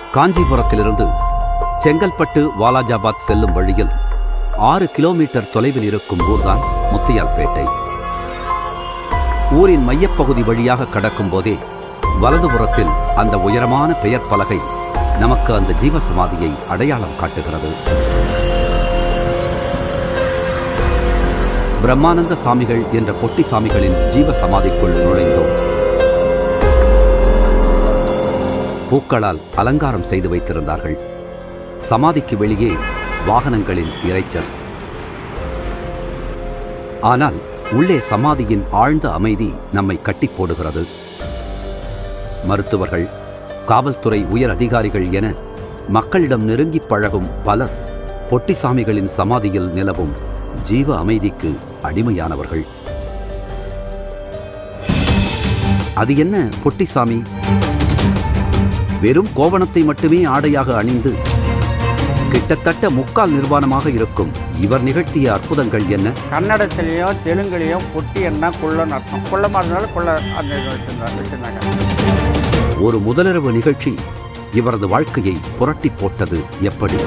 காஞ்சிபுரத்திலிருந்து செங்கல்பட்டு வாலாஜாபாத் செல்லும் வழியில் ஆறு கிலோமீட்டர் தொலைவில் இருக்கும் ஊர்தான் முத்தியால்பேட்டை ஊரின் மையப்பகுதி வழியாக கடக்கும் போதே வலதுபுறத்தில் அந்த உயரமான பெயர் பலகை நமக்கு அந்த ஜீவசமாதியை அடையாளம் காட்டுகிறது பிரம்மானந்த சாமிகள் என்ற பொட்டி சாமிகளின் ஜீவசமாதிக்குள் நுழைந்தோம் பூக்களால் அலங்காரம் செய்து வைத்திருந்தார்கள் சமாதிக்கு வெளியே வாகனங்களின் இரைச்சல் ஆனால் உள்ளே சமாதியின் ஆழ்ந்த அமைதி நம்மை கட்டி போடுகிறது மருத்துவர்கள் காவல்துறை உயர் அதிகாரிகள் என மக்களிடம் நெருங்கிப் பழகும் பலர் பொட்டிசாமிகளின் சமாதியில் நிலவும் ஜீவ அமைதிக்கு அடிமையானவர்கள் அது என்ன பொட்டிசாமி வெறும் கோவணத்தை மட்டுமே ஆடையாக அணிந்து கிட்டத்தட்ட முக்கால் நிர்வாணமாக இருக்கும் இவர் நிகழ்த்திய அற்புதங்கள் என்ன கன்னடத்துலேயும் தெலுங்குலேயும் பொட்டி என்ன குள்ளன்னு அர்த்தம் குள்ளமாக இருந்தாலும் குள்ள அந்த இது வச்சுருந்தாங்க வச்சுருந்தாங்க ஒரு முதலிரவு நிகழ்ச்சி இவரது வாழ்க்கையை புரட்டி போட்டது எப்படி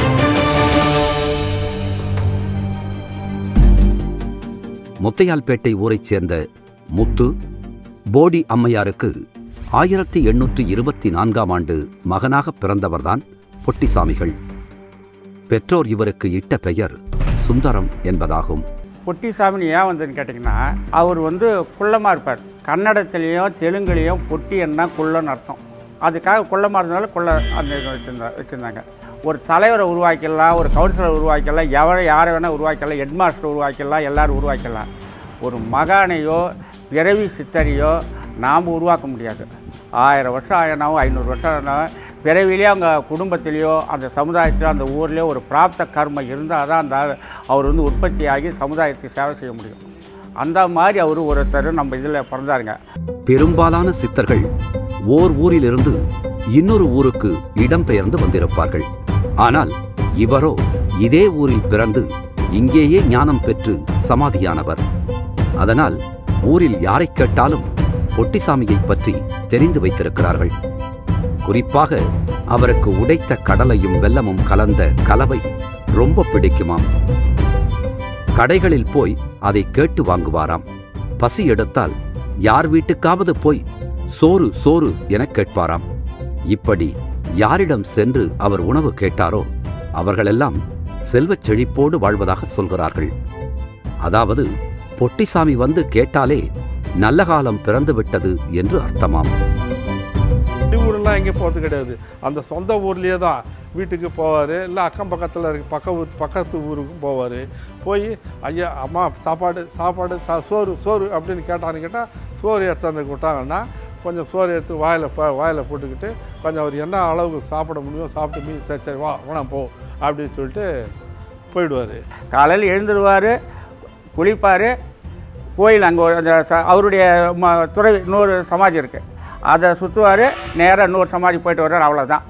முத்தையால்பேட்டை ஊரைச் சேர்ந்த முத்து போடி அம்மையாருக்கு ஆயிரத்தி எண்ணூற்றி இருபத்தி நான்காம் ஆண்டு மகனாக பிறந்தவர்தான் பொட்டிசாமிகள் பெற்றோர் இவருக்கு இட்ட பெயர் சுந்தரம் என்பதாகும் பொட்டிசாமின்னு ஏன் வந்ததுன்னு கேட்டிங்கன்னா அவர் வந்து குள்ளமாக இருப்பார் கன்னடத்துலேயும் தெலுங்குலேயும் பொட்டி என்ன குள்ளன்னு அர்த்தம் அதுக்காக குள்ளமாக இருந்தாலும் குள்ள அந்த இது வச்சுருந்தா வச்சுருந்தாங்க ஒரு தலைவரை உருவாக்கிடலாம் ஒரு கவுன்சிலர் உருவாக்கிடலாம் எவரை யாரை வேணால் உருவாக்கிடலாம் ஹெட்மாஸ்டர் உருவாக்கிடலாம் எல்லாரும் உருவாக்கிடலாம் ஒரு மகானையோ பிறவி சித்தரையோ நாம் உருவாக்க முடியாது ஆயிரம் வருஷம் ஆயினாவும் ஐநூறு வருஷம் ஆனாலும் பிறவிலேயே அவங்க குடும்பத்திலேயோ அந்த சமுதாயத்திலோ அந்த ஊர்லேயோ ஒரு பிராப்த கர்மம் இருந்தால் தான் அந்த ஆள் அவர் வந்து உற்பத்தியாகி சமுதாயத்துக்கு சேவை செய்ய முடியும் அந்த மாதிரி அவர் ஒருத்தர் நம்ம இதில் பிறந்தாருங்க பெரும்பாலான சித்தர்கள் ஓர் ஊரிலிருந்து இன்னொரு ஊருக்கு இடம்பெயர்ந்து வந்திருப்பார்கள் ஆனால் இவரோ இதே ஊரில் பிறந்து இங்கேயே ஞானம் பெற்று சமாதியானவர் அதனால் ஊரில் யாரைக் கேட்டாலும் பொட்டிசாமியைப் பற்றி தெரிந்து வைத்திருக்கிறார்கள் குறிப்பாக அவருக்கு உடைத்த கடலையும் வெல்லமும் கலந்த கலவை ரொம்ப பிடிக்குமாம் கடைகளில் போய் அதை கேட்டு வாங்குவாராம் பசி எடுத்தால் யார் வீட்டுக்காவது போய் சோறு சோறு எனக் கேட்பாராம் இப்படி யாரிடம் சென்று அவர் உணவு கேட்டாரோ அவர்களெல்லாம் செல்வச் செழிப்போடு வாழ்வதாக சொல்கிறார்கள் அதாவது பொட்டிசாமி வந்து கேட்டாலே நல்ல காலம் பிறந்து விட்டது என்று அர்த்தமாம் வெளியூர்லாம் எங்கேயும் போகிறது கிடையாது அந்த சொந்த ஊர்லேயே தான் வீட்டுக்கு போவார் இல்லை அக்கம் பக்கத்தில் இருக்க பக்க ஊர் பக்கத்து ஊருக்கும் போவார் போய் ஐயா அம்மா சாப்பாடு சாப்பாடு சா சோறு சோறு அப்படின்னு கேட்டான்னு கேட்டால் சோறு எடுத்து வந்து விட்டாங்கன்னா கொஞ்சம் சோறு எடுத்து வாயில் ப வாயில் போட்டுக்கிட்டு கொஞ்சம் அவர் என்ன அளவுக்கு சாப்பிட முடியுமோ சாப்பிட்டு மீ சரி சரி வா வேணாம் போ அப்படின்னு சொல்லிட்டு போயிடுவார் காலையில் எழுந்துடுவார் குளிப்பார் கோயில் அங்கே அந்த ச- அவருடைய ம துறை இன்னொரு சமாதி இருக்குது அதை சுற்றுவார் நேராக இன்னொரு சமாதி போயிட்டு வர்றார் அவ்வளோதான்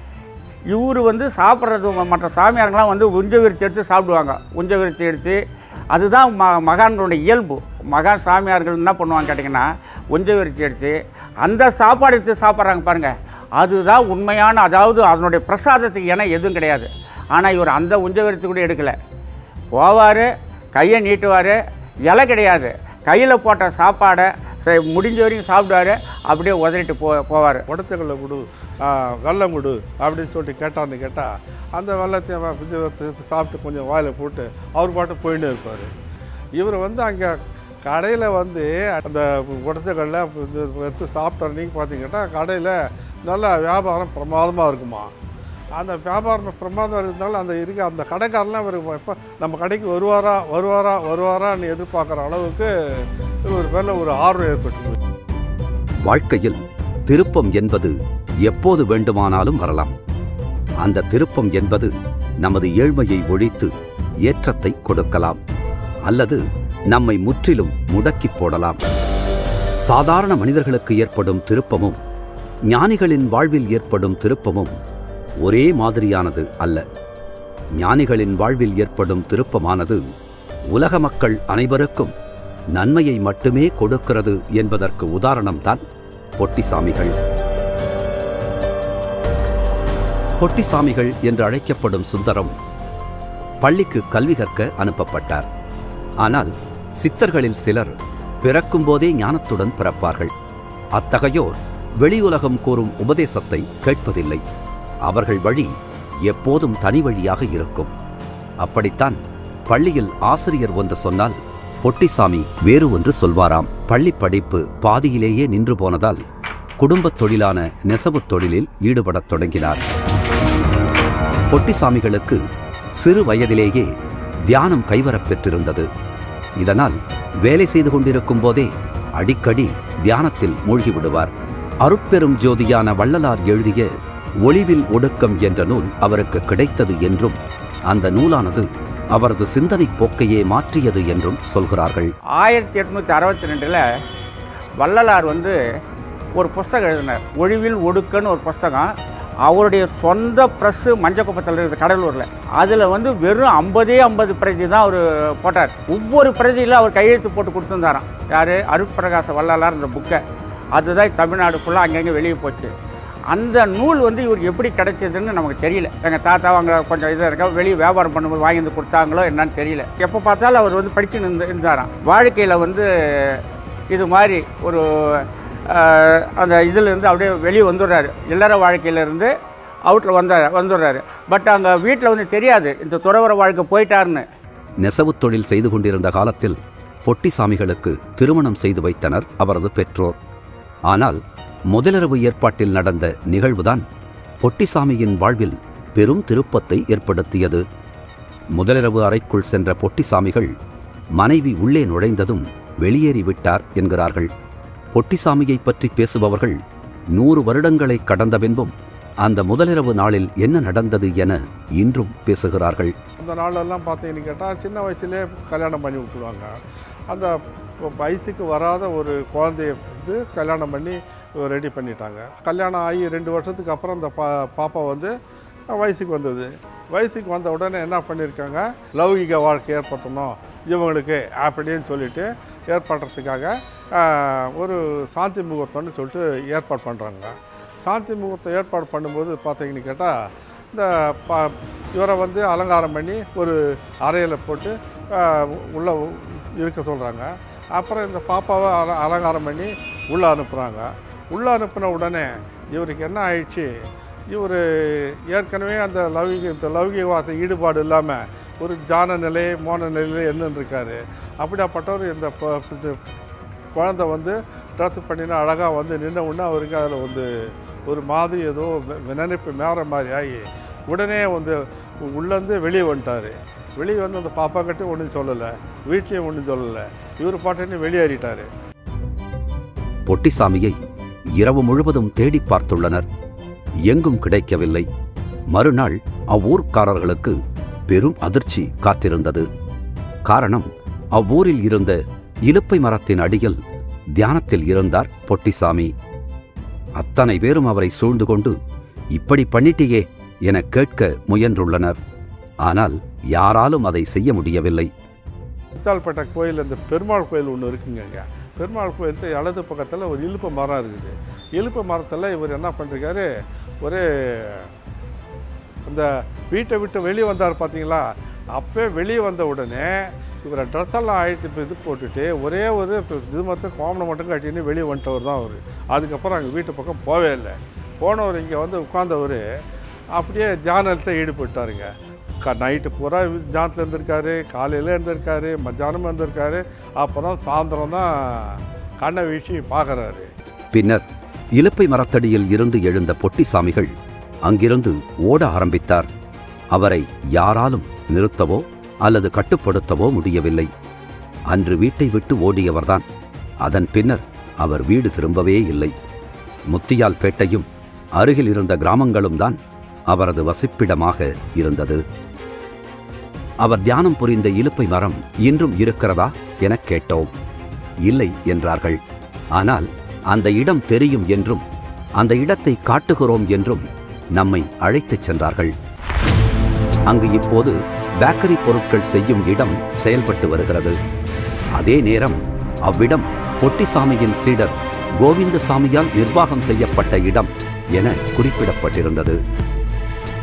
இவர் வந்து சாப்பிட்றது ம- மற்ற சாமியாருங்களாம் வந்து உஞ்ச விருத்தி எடுத்து சாப்பிடுவாங்க உஞ்ச விருத்தி எடுத்து அதுதான் ம மகான்களுடைய இயல்பு மகான் சாமியார்கள் என்ன பண்ணுவாங்க கேட்டிங்கன்னா உஞ்ச விருத்தி எடுத்து அந்த சாப்பாடு எடுத்து சாப்பிட்றாங்க பாருங்கள் அதுதான் உண்மையான அதாவது அதனுடைய பிரசாதத்துக்கு இணை எதுவும் கிடையாது ஆனால் இவர் அந்த உஞ்ச விருத்தி கூட எடுக்கலை போவார் கையை நீட்டுவார் இலை கிடையாது கையில் போட்ட சாப்பாடை சரி, முடிஞ்ச வரைக்கும் சாப்பிடுவாரு அப்படியே உதறிட்டு போ போவார் உடச்சக்கல்ல கொடு ஆ, வெல்லம் கொடு அப்படின்னு சொல்லிட்டு கேட்டான்னு கேட்டால் அந்த வெள்ளத்தை அவன் கொஞ்சம் எடுத்து சாப்பிட்டு கொஞ்சம் வாயில் போட்டு அவர் பாட்டு போயின்னு இருப்பார் இவர் வந்து அங்கே கடையில் வந்து அந்த உடச்சக்கல்ல எடுத்து சாப்பிட்ட அன்னைக்கு பார்த்தீங்கன்னா கடையில் நல்ல வியாபாரம் பிரமாதமாக இருக்குமா அந்த வியாபாரம் பிரமாதம் இருந்தாலும் அந்த இருக்க அந்த கடைக்காரெலாம் இவர் எப்போ நம்ம கடைக்கு வருவாரா வருவாரா வருவாரான்னு எதிர்பார்க்குற அளவுக்கு இவர் பேரில் ஒரு ஆர்வம் ஏற்பட்டு வாழ்க்கையில் திருப்பம் என்பது எப்போது வேண்டுமானாலும் வரலாம் அந்த திருப்பம் என்பது நமது ஏழ்மையை ஒழித்து ஏற்றத்தை கொடுக்கலாம் அல்லது நம்மை முற்றிலும் முடக்கிப் போடலாம் சாதாரண மனிதர்களுக்கு ஏற்படும் திருப்பமும் ஞானிகளின் வாழ்வில் ஏற்படும் திருப்பமும் ஒரே மாதிரியானது அல்ல ஞானிகளின் வாழ்வில் ஏற்படும் திருப்பமானது உலக மக்கள் அனைவருக்கும் நன்மையை மட்டுமே கொடுக்கிறது என்பதற்கு உதாரணம்தான் பொட்டிசாமிகள் பொட்டிசாமிகள் என்று அழைக்கப்படும் சுந்தரம் பள்ளிக்கு கல்வி கற்க அனுப்பப்பட்டார் ஆனால் சித்தர்களில் சிலர் பிறக்கும்போதே ஞானத்துடன் பிறப்பார்கள் அத்தகையோர் வெளியுலகம் கூறும் உபதேசத்தை கேட்பதில்லை அவர்கள் வழி எப்போதும் தனி வழியாக இருக்கும் அப்படித்தான் பள்ளியில் ஆசிரியர் ஒன்று சொன்னால் பொட்டிசாமி வேறு ஒன்று சொல்வாராம் பள்ளி படிப்பு பாதியிலேயே நின்று போனதால் குடும்பத் தொழிலான நெசவுத் தொழிலில் ஈடுபடத் தொடங்கினார் பொட்டிசாமிகளுக்கு சிறு வயதிலேயே தியானம் கைவரப் பெற்றிருந்தது இதனால் வேலை செய்து கொண்டிருக்கும் போதே அடிக்கடி தியானத்தில் மூழ்கி விடுவார் அருட்பெரும் ஜோதியான வள்ளலார் எழுதிய ஒளிவில் ஒடுக்கம் என்ற நூல் அவருக்கு கிடைத்தது என்றும் அந்த நூலானது அவரது சிந்தனை போக்கையே மாற்றியது என்றும் சொல்கிறார்கள் ஆயிரத்தி எட்நூற்றி அறுபத்தி ரெண்டில் வள்ளலார் வந்து ஒரு புஸ்தகம் எழுதினார் ஒழிவில் ஒடுக்கன்னு ஒரு புஸ்தகம் அவருடைய சொந்த ப்ரெஸ்ஸு மஞ்சக்குப்பத்தில் இருக்குது கடலூரில் அதில் வந்து வெறும் ஐம்பதே ஐம்பது பிரதி தான் அவர் போட்டார் ஒவ்வொரு பிரதியில் அவர் கையெழுத்து போட்டு கொடுத்துருந்தாராம் யார் அருட்பிரகாச வள்ளலார் இந்த புக்கை அதுதான் தமிழ்நாடு ஃபுல்லாக அங்கங்கே வெளியே போச்சு அந்த நூல் வந்து இவருக்கு எப்படி கிடைச்சதுன்னு நமக்கு தெரியல எங்கள் தாத்தா அவங்க கொஞ்சம் இதாக இருக்க வெளியே வியாபாரம் பண்ணும்போது வாங்கி வந்து கொடுத்தாங்களோ என்னன்னு தெரியல எப்போ பார்த்தாலும் அவர் வந்து படிச்சு நின்று இருந்தாராம் வாழ்க்கையில் வந்து இது மாதிரி ஒரு ஆஹ், அந்த இதிலேருந்து அப்படியே வெளியே வந்துடுறாரு இல்லற வாழ்க்கையிலேருந்து அவுட்டில் வந்தார் வந்துடுறாரு பட் அங்கே வீட்டில் வந்து தெரியாது இந்த துறவர வாழ்க்கை போயிட்டாருன்னு நெசவுத் தொழில் செய்து கொண்டிருந்த காலத்தில் பொட்டிசாமிகளுக்கு திருமணம் செய்து வைத்தனர் அவரது பெற்றோர் ஆனால் முதலிரவு ஏற்பாட்டில் நடந்த நிகழ்வுதான் பொட்டிசாமியின் வாழ்வில் பெரும் திருப்பத்தை ஏற்படுத்தியது முதலிரவு அறைக்குள் சென்ற பொட்டிசாமிகள் மனைவி உள்ளே நுழைந்ததும் வெளியேறிவிட்டார் என்கிறார்கள் பொட்டிசாமியைப் பற்றி பேசுபவர்கள் நூறு வருடங்களை கடந்த பின்பும் அந்த முதலிரவு நாளில் என்ன நடந்தது என இன்றும் பேசுகிறார்கள் அந்த நாளெல்லாம் பார்த்தீங்கன்னு கேட்டால் சின்ன வயசுலேயே கல்யாணம் பண்ணி விட்டுருவாங்க அந்த வயசுக்கு வராத ஒரு குழந்தைய வந்து கல்யாணம் பண்ணி ரெடி பண்ணிட்டாங்க கல்யாணம் ஆகி ரெண்டு வருஷத்துக்கு அப்புறம் அந்த பா பாப்பா வந்து வயசுக்கு வந்தது வயசுக்கு வந்த உடனே என்ன பண்ணியிருக்காங்க லௌகிக வாழ்க்கை ஏற்படுத்தணும் இவங்களுக்கு அப்படின்னு சொல்லிட்டு ஏற்படுறதுக்காக ஆஹ், ஒரு சாந்தி முகூர்த்தம்னு சொல்லிட்டு ஏற்பாடு பண்ணுறாங்க சாந்தி முகூர்த்தம் ஏற்பாடு பண்ணும்போது பார்த்தீங்கன்னு கேட்டால் இந்த ப இவரை வந்து அலங்காரம் பண்ணி ஒரு அறையில் போட்டு ஆஹ், உள்ள இருக்க சொல்கிறாங்க அப்புறம் இந்த பாப்பாவை அல அலங்காரம் பண்ணி உள்ளே அனுப்புகிறாங்க உள்ளே அனுப்பின உடனே இவருக்கு என்ன ஆயிடுச்சு இவர் ஏற்கனவே அந்த லௌகிக இந்த லௌகிகவாத ஈடுபாடு இல்லாமல் ஒரு ஜான நிலை மோன நிலையில் இருந்துருக்காரு அப்படியாப்பட்டவர் இந்த ப- இது குழந்தை வந்து ட்ரெஸ் பண்ணினா அழகாக வந்து நின்ன உடனே அவருக்கு அதில் வந்து ஒரு மாதிரி ஏதோ வி- நினைப்பு மேற மாதிரி ஆகி உடனே வந்து உள்ளேருந்து வெளியே வந்துட்டார் வெளியே வந்து அந்த பாப்பா கிட்ட ஒன்றும் சொல்லலை வீட்லேயும் ஒன்றும் சொல்லலை இவர் பாட்டுன்னு வெளியேறிட்டார் பொட்டிசாமியை இரவு முழுவதும் தேடிப் பார்த்துள்ளனர் எங்கும் கிடைக்கவில்லை மறுநாள் அவ்வூர்க்காரர்களுக்கு பெரும் அதிர்ச்சி காத்திருந்தது காரணம் அவ்வூரில் இருந்த இலுப்பை மரத்தின் அடியில் தியானத்தில் இருந்தார் பொட்டிசாமி அத்தனை பேரும் அவரை சூழ்ந்து கொண்டு இப்படி பண்ணிட்டியே என கேட்க முயன்றுள்ளனர் ஆனால் யாராலும் அதை செய்ய முடியவில்லை முத்தால்பேட்டை கோயில் அந்த பெருமாள் கோயில் ஒன்று இருக்குங்க இங்க. பெருமாள் கோயிலுக்கு இடது பக்கத்தில் ஒரு இலுப்பை மரம் இருக்குது இலுப்பை மரத்தில் இவர் என்ன பண்ணிருக்காரு ஒரு அந்த வீட்டை விட்டு வெளியே வந்தார் பார்த்தீங்களா அப்போ வெளியே வந்த உடனே இவரை ட்ரெஸ் எல்லாம் ஆகிட்டு இப்போ இது போட்டுட்டு ஒரே ஒரு இப்ப இது மட்டும் கோமனை மட்டும் கட்டின்னு வெளியே வந்துட்டவர் தான் அவர் அதுக்கப்புறம் அங்கே வீட்டு பக்கம் போவே இல்லை போனவர் இங்கே வந்து உட்கார்ந்தவர் அப்படியே தியானத்தில் ஈடுபட்டாருங்க க நைட்டு பூரா தியானத்தில் இருந்திருக்காரு காலையில் இருந்திருக்காரு மத்தியானமும் இருந்திருக்காரு அப்புறம் சாயந்தரம் தான் கண்ணை வீழ்ச்சி பார்க்குறாரு பின்னர் இலுப்பை மரத்தடியில் இருந்து எழுந்த பொட்டிசாமிகள் அங்கிருந்து ஓட ஆரம்பித்தார் அவரை யாராலும் நிறுத்தவோ அல்லது கட்டுப்படுத்தவோ முடியவில்லை அன்று வீட்டை விட்டு ஓடியவர்தான் அதன் பின்னர் அவர் வீடு திரும்பவே இல்லை முத்தியால் பேட்டையும் அருகில் இருந்த கிராமங்களும் தான் அவரது வசிப்பிடமாக இருந்தது அவர் தியானம் புரிந்த இலுப்பை மரம் இன்றும் இருக்கிறதா எனக் கேட்டோம் இல்லை என்றார்கள் ஆனால் அந்த இடம் தெரியும் என்றும் அந்த இடத்தை காட்டுகிறோம் என்றும் நம்மை அழைத்துச் சென்றார்கள் அங்கு இப்போது பேக்கரி பொருட்கள் செய்யும் இடம் செயல்பட்டு வருகிறது அதே நேரம் அவ்விடம் பொட்டிசாமியின் சீடர் கோவிந்தசாமியால் நிர்வாகம் செய்யப்பட்ட இடம் என குறிப்பிடப்பட்டிருந்தது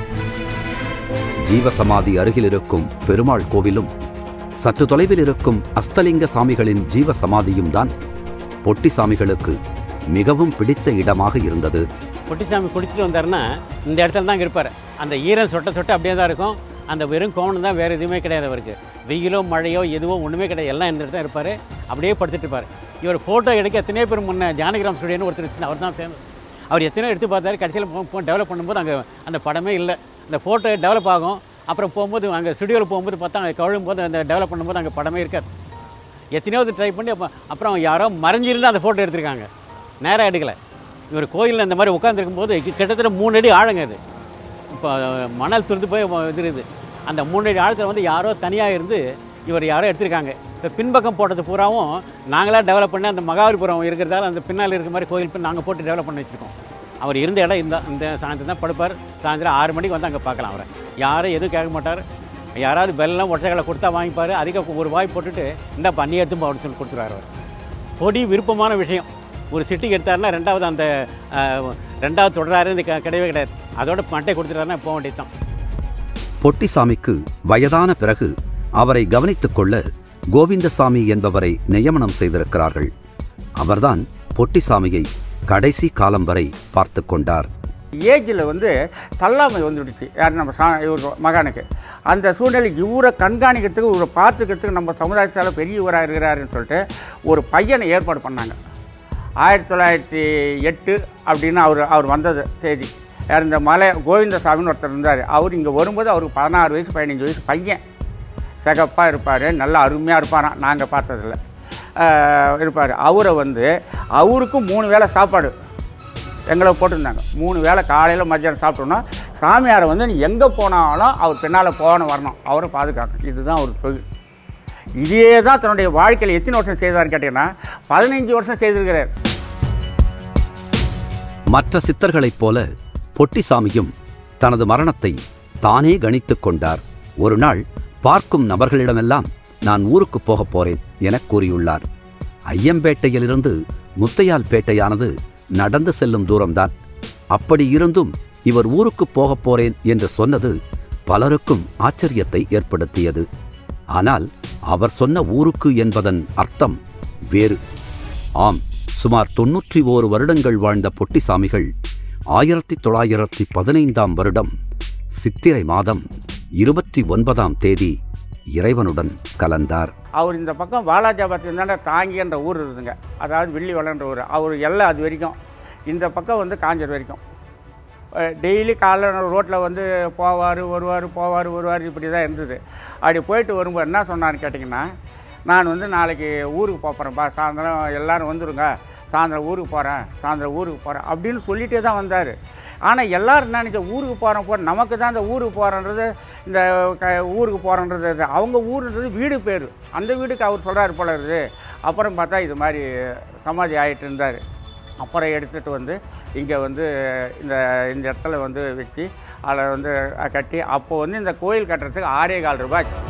ஜீவசமாதி அருகில் இருக்கும் பெருமாள் கோவிலும் சற்று தொலைவில் இருக்கும் அஸ்தலிங்க சாமிகளின் ஜீவசமாதியும் தான் பொட்டிசாமிகளுக்கு மிகவும் பிடித்த இடமாக இருந்தது பொட்டிசாமி குடிச்சிட்டு வந்தாருன்னா இந்த இடத்துல தான் இருப்பார் அந்த ஈரம் சொட்ட சொட்ட அப்படியே தான் இருக்கும் அந்த வெறும் கோணம் தான் வேறு எதுவுமே கிடையாது அவருக்கு வெயிலோ மழையோ எதுவோ ஒன்றுமே கிடையாது எல்லாம் இந்த இடத்துல இருப்பார் அப்படியே படுத்துட்டு இருப்பார் இவர் ஃபோட்டோ எடுக்க எத்தனையோ பேர் முன்ன ஜானகிராம் ஸ்டுடியோன்னு ஒருத்தர் இருந்துச்சு அவர் தான் ஃபேமஸ் அவர் எத்தனையோ எடுத்து பார்த்தாரு கடைசியில் ஃபோன் டெவலப் பண்ணும்போது அங்கே அந்த படமே இல்லை அந்த ஃபோட்டோ டெவலப் ஆகும் அப்புறம் போகும்போது அங்கே ஸ்டுடியோவில் போகும்போது பார்த்தா அங்கே கழுவும் போது அந்த டெவலப் பண்ணும்போது அங்கே படமே இருக்காது எத்தனையோ ட்ரை பண்ணி அப்போ அப்புறம் யாரோ மறைஞ்சிருந்து அந்த ஃபோட்டோ எடுத்திருக்காங்க நேராக எடுக்கலை இவர் கோயிலில் இந்த மாதிரி உட்காந்துருக்கும் போது கிட்டத்தட்ட மூணு அடி ஆழங்க அது இப்போ மணல் துருந்து போய் இது இருக்குது அந்த மூணு அடி ஆழத்தில் வந்து யாரோ தனியாக இருந்து இவர் யாரோ எடுத்திருக்காங்க இப்போ பின்பக்கம் போட்டது பூராவும் நாங்களாக டெவலப் பண்ணி அந்த மகாபலிபுரம் இருக்கிறதால அந்த பின்னால் இருக்கிற மாதிரி கோயில் போய் நாங்கள் போட்டு டெவலப் பண்ணி வச்சுருக்கோம் அவர் இருந்த இடம் இந்த இந்த சாயந்தரம் தான் படுப்பார் சாயந்தரம் ஆறு மணிக்கு வந்து அங்கே பார்க்கலாம் அவரை யாரும் எதுவும் கேட்க மாட்டார் யாராவது பெல்லாம் ஒற்றைகளை கொடுத்தா வாங்கிப்பார் அதிக ஒரு வாய் போட்டுட்டு இந்த பண்ணி எடுத்து அப்படின்னு சொல்லி கொடுத்துருவார் அவர் பொடி விருப்பமான விஷயம் ஒரு சிட்டிக்கு எடுத்தாருன்னா ரெண்டாவது அந்த அஹ், ரெண்டாவது தொடராரு இந்த க- கிடையவே கிடையாது அதோட மட்டை கொடுத்துட்டாருன்னா போக வேண்டியது தான் பொட்டிசாமிக்கு வயதான பிறகு அவரை கவனித்துக் கொள்ள கோவிந்தசாமி என்பவரை நியமனம் செய்திருக்கிறார்கள் அவர்தான் பொட்டிசாமியை கடைசி காலம் வரை பார்த்து கொண்டார் ஏஜில் வந்து தள்ளாமை வந்துடுச்சு யார் நம்ம சா இவர் மகானுக்கு அந்த சூழ்நிலை இவரை கண்காணிக்கிறதுக்கு இவரை பார்த்துக்கிறதுக்கு நம்ம சமுதாயத்தால் பெரியவராக இருக்கிறாருன்னு சொல்லிட்டு ஒரு பையனை ஏற்பாடு பண்ணாங்க ஆயிரத்தி தொள்ளாயிரத்தி எட்டு அப்படின்னு அவர் அவர் வந்தது தேதி யார் இந்த மலை கோவிந்தசாமின்னு ஒருத்தர் இருந்தார் அவர் இங்கே வரும்போது அவருக்கு பதினாறு வயசு பதினஞ்சு வயசு பையன் சிகப்பாக இருப்பார் நல்லா அருமையாக இருப்பாராம் நாங்கள் பார்த்ததில்ல இருப்பார் அவரை வந்து அவருக்கும் மூணு வேளை சாப்பாடு எங்களை போட்டிருந்தாங்க மூணு வேளை காலையில் மத்தியானம் சாப்பிட்டோன்னா சாமியாரை வந்து நீ எங்கே போனாலும் அவர் பின்னால் போகணும் வரணும் அவரை பாதுகாக்கணும் இதுதான் அவர் தொழில் இதே தான் தன்னுடைய வாழ்க்கையில் எத்தனை வருஷம் செய்தார்னு கேட்டிங்கன்னா பதினைஞ்சு வருஷம் செய்திருக்கிறார் மற்ற சித்தர்களைப் போல பொட்டிசாமியும் தனது மரணத்தை தானே கணித்துக் கொண்டார் ஒரு நாள் பார்க்கும் நபர்களிடமெல்லாம் நான் ஊருக்கு போகப் போறேன் எனக் கூறியுள்ளார் ஐயம்பேட்டையிலிருந்து முத்தையால்பேட்டையானது நடந்து செல்லும் தூரம்தான் அப்படி இருந்தும் இவர் ஊருக்கு போகப் போறேன் என்று சொன்னது பலருக்கும் ஆச்சரியத்தை ஏற்படுத்தியது ஆனால் அவர் சொன்ன ஊருக்கு என்பதன் அர்த்தம் வேறு ஆம் சுமார் தொன்னூற்றி ஓரு வருடங்கள் வாழ்ந்த பொட்டிசாமிகள் ஆயிரத்தி தொள்ளாயிரத்தி பதினைந்தாம் வருடம் சித்திரை மாதம் இருபத்தி ஒன்பதாம் தேதி இறைவனுடன் கலந்தார் அவர் இந்த பக்கம் வாலாஜாபாத் இருந்தாண்ட தாங்கின்ற ஊர் இருக்குதுங்க அதாவது வெள்ளி வளன்ற ஊர் அவர் எல்லாம் அது வரைக்கும் இந்த பக்கம் வந்து காஞ்சர் வரைக்கும் டெய்லி காலைல ரோட்டில் வந்து போவார் வருவார் போவார் வருவார் இப்படி தான் இருந்தது அப்படி போயிட்டு வரும்போது என்ன சொன்னார்னு கேட்டிங்கன்னா நான் வந்து நாளைக்கு ஊருக்கு போகிறேன்ப்பா சாயந்தரம் எல்லோரும் வந்துருங்க சாயந்தரம் ஊருக்கு போகிறேன் சாயந்தரம் ஊருக்கு போகிறேன் அப்படின்னு சொல்லிகிட்டே தான் வந்தார் ஆனால் எல்லோரும் என்ன நினைச்ச ஊருக்கு போகிறோம் போகிற நமக்கு தான் இந்த ஊருக்கு போகிறன்றது இந்த க ஊருக்கு போகிறன்றது இது. அவங்க ஊருன்றது வீடு பேர் அந்த வீடுக்கு அவர் சொல்கிறாரு போல இருக்குது அப்புறம் பார்த்தா இது மாதிரி சமாதி ஆகிட்டு இருந்தார் அப்புறம் எடுத்துகிட்டு வந்து இங்கே வந்து இந்த இந்த இடத்துல வந்து வச்சு அதில் வந்து கட்டி அப்போ வந்து இந்த கோயில் கட்டுறதுக்கு ஆறே கால் ரூபாய் ஆச்சு.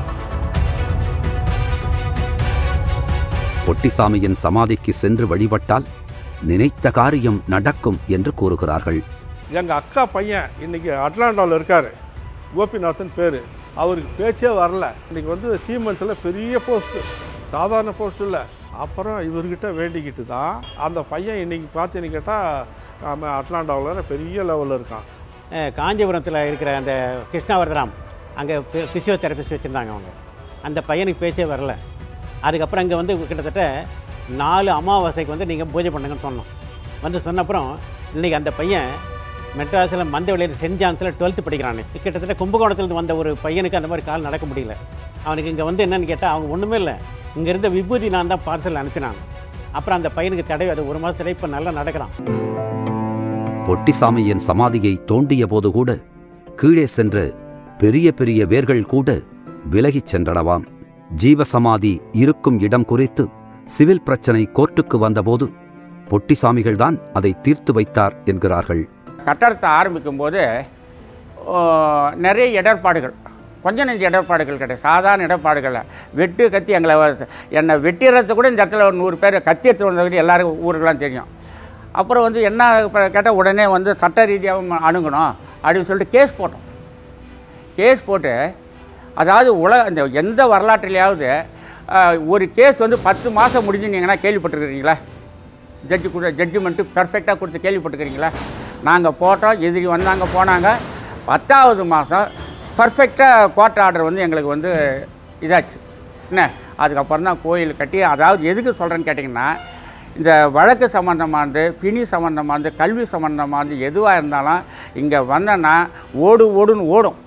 பொட்டிசாமியின் சமாதிக்கு சென்று வழிபட்டால் நினைத்த காரியம் நடக்கும் என்று கூறுகிறார்கள் எங்கள் அக்கா பையன் இன்னைக்கு அட்லாண்டாவில் இருக்கார் கோபிநாதன் பேர் அவருக்கு பேச்சே வரல இன்னைக்கு வந்து சீமந்தில் பெரிய போஸ்ட்டு சாதாரண போஸ்ட் இல்லை அப்புறம் இவர்கிட்ட வேண்டிக்கிட்டு தான் அந்த பையன் இன்னைக்கு பார்த்தீங்கன்னு கேட்டால் அவன் அட்லாண்டாவில் பெரிய லெவலில் இருக்கான் அஹ், காஞ்சிபுரத்தில் இருக்கிற அந்த கிருஷ்ணாவரதராம் அங்கே ஃபிசியோதெரபிஸ்ட் வச்சுருந்தாங்க அவங்க அந்த பையனுக்கு பேச்சே வரல அதுக்கப்புறம் இங்கே வந்து கிட்டத்தட்ட நாலு அமாவாசைக்கு வந்து நீங்கள் பூஜை பண்ணுங்கன்னு சொன்னோம் வந்து சொன்னப்புறம் இன்றைக்கி அந்த பையன் மெட்ராஸில் மந்தவெளியில் சென்ட் ஜான்ஸில் டுவெல்த்து படிக்கிறானே கிட்டத்தட்ட கும்பகோணத்துலேருந்து வந்த ஒரு பையனுக்கு அந்த மாதிரி கால் நடக்க முடியல அவனுக்கு இங்கே வந்து என்னன்னு கேட்டால் அவங்க ஒன்றுமே இல்லை இங்கே இருந்த விபூதி நான் தான் பார்சல் அனுப்பினான் அப்புறம் அந்த பையனுக்கு தடவை அது ஒரு மாதம் தடவை இப்போ நல்லா நடக்கிறான் பொட்டிசாமியின் சமாதியை தோண்டிய போது கூட கீழே சென்ற பெரிய பெரிய வேர்கள் கூட விலகிச் சென்றனவாம் ஜீவசமாதி இருக்கும் இடம் குறித்து சிவில் பிரச்சனை கோர்ட்டுக்கு வந்தபோது பொட்டிசாமிகள்தான் அதை தீர்த்து வைத்தார் என்கிறார்கள் கட்டடத்தை ஆரம்பிக்கும் போது ஓ, நிறைய இடர்பாடுகள் கொஞ்சம் நெஞ்ச இடர்பாடுகள் கிடையாது சாதாரண இடர்பாடுகள் வெட்டு கத்தி எங்களை வ- என்னை வெட்டிடுறது கூட இந்த இடத்துல ஒரு நூறு பேர் கத்தி எடுத்து வந்தவங்க எல்லாருக்கும் ஊருக்கெல்லாம் தெரியும் அப்புறம் வந்து என்ன கேட்டால் உடனே வந்து சட்ட ரீதியாகவும் அணுகணும் அப்படின்னு சொல்லிட்டு கேஸ் போட்டோம் கேஸ் போட்டு அதாவது உலக இந்த எந்த வரலாற்றிலையாவது ஆஹ், ஒரு கேஸ் வந்து பத்து மாதம் முடிஞ்சுனீங்கன்னா கேள்விப்பட்டிருக்கிறீங்களா ஜட்ஜு கூட ஜட்ஜ்மெண்ட்டு பெர்ஃபெக்டாக கொடுத்து கேள்விப்பட்டுக்கிறீங்களா நாங்கள் போட்டோம் எதிரி வந்தாங்க போனாங்க பத்தாவது மாதம் பர்ஃபெக்டாக கோர்ட் ஆர்டர் வந்து எங்களுக்கு வந்து இதாச்சு என்ன அதுக்கப்புறம் தான் கோயில் கட்டி அதாவது எதுக்கு சொல்கிறேன்னு கேட்டிங்கன்னா இந்த வழக்கு சம்மந்தமானது பிணி சம்மந்தமானது கல்வி சம்மந்தமானது எதுவாக இருந்தாலும் இங்கே வந்தேன்னா ஓடு ஓடுன்னு ஓடும்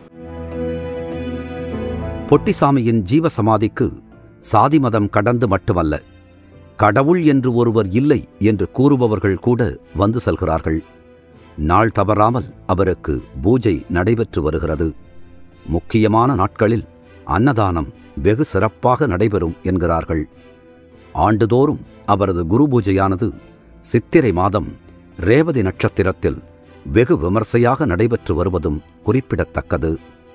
பொட்டிசாமியின் ஜீவசமாதிக்கு சாதி மதம் கடந்து மட்டுமல்ல கடவுள் என்று ஒருவர் இல்லை என்று கூறுபவர்கள் கூட வந்து செல்கிறார்கள் நாள் தவறாமல் அவருக்கு பூஜை நடைபெற்று வருகிறது முக்கியமான நாட்களில் அன்னதானம் வெகு சிறப்பாக நடைபெறும் என்கிறார்கள் ஆண்டுதோறும் அவரது குரு பூஜையானது சித்திரை மாதம் ரேவதி நட்சத்திரத்தில் வெகு விமர்சையாக நடைபெற்று வருவதும் குறிப்பிடத்தக்கது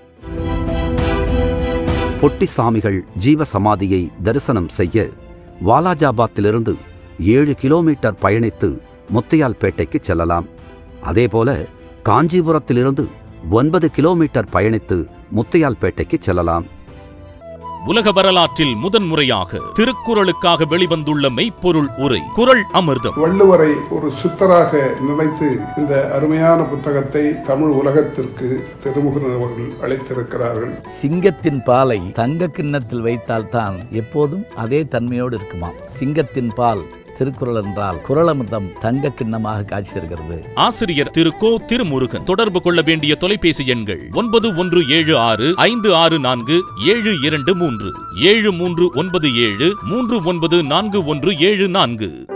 பொட்டிசாமிகள் ஜீவசமாதியை தரிசனம் செய்ய வாலாஜாபாத்திலிருந்து ஏழு கிலோமீட்டர் பயணித்து முத்தையால்பேட்டைக்கு செல்லலாம் அதேபோல காஞ்சிபுரத்திலிருந்து ஒன்பது கிலோமீட்டர் பயணித்து முத்தையால்பேட்டைக்கு செல்லலாம் உலக வரலாற்றில் முதன்முறையாக திருக்குறளுக்காக வெளிவந்துள்ள மெய்ப்பொருள் உரை குறள் அமிர்தம் வள்ளுவரை ஒரு சித்தராக நினைத்து இந்த அருமையான புத்தகத்தை தமிழ் உலகத்திற்கு திருமுகன் அவர்கள் அளித்திருக்கிறார்கள் சிங்கத்தின் பாலை தங்க கிண்ணத்தில் வைத்தால்தான் எப்போதும் அதே தன்மையோடு இருக்குமாம் சிங்கத்தின் பால் திருக்குறள் என்றால் குரலமிர்தம் தங்க கிண்ணமாக காட்சி தருகிறது ஆசிரியர் திரு கோ திருமுருகன் தொடர்பு கொள்ள வேண்டிய தொலைபேசி எண்கள் ஒன்பது ஒன்று ஏழு ஆறு ஐந்து ஆறு நான்கு ஏழு இரண்டு மூன்று ஏழு மூன்று ஒன்பது ஏழு மூன்று ஒன்பது நான்கு ஒன்று ஏழு நான்கு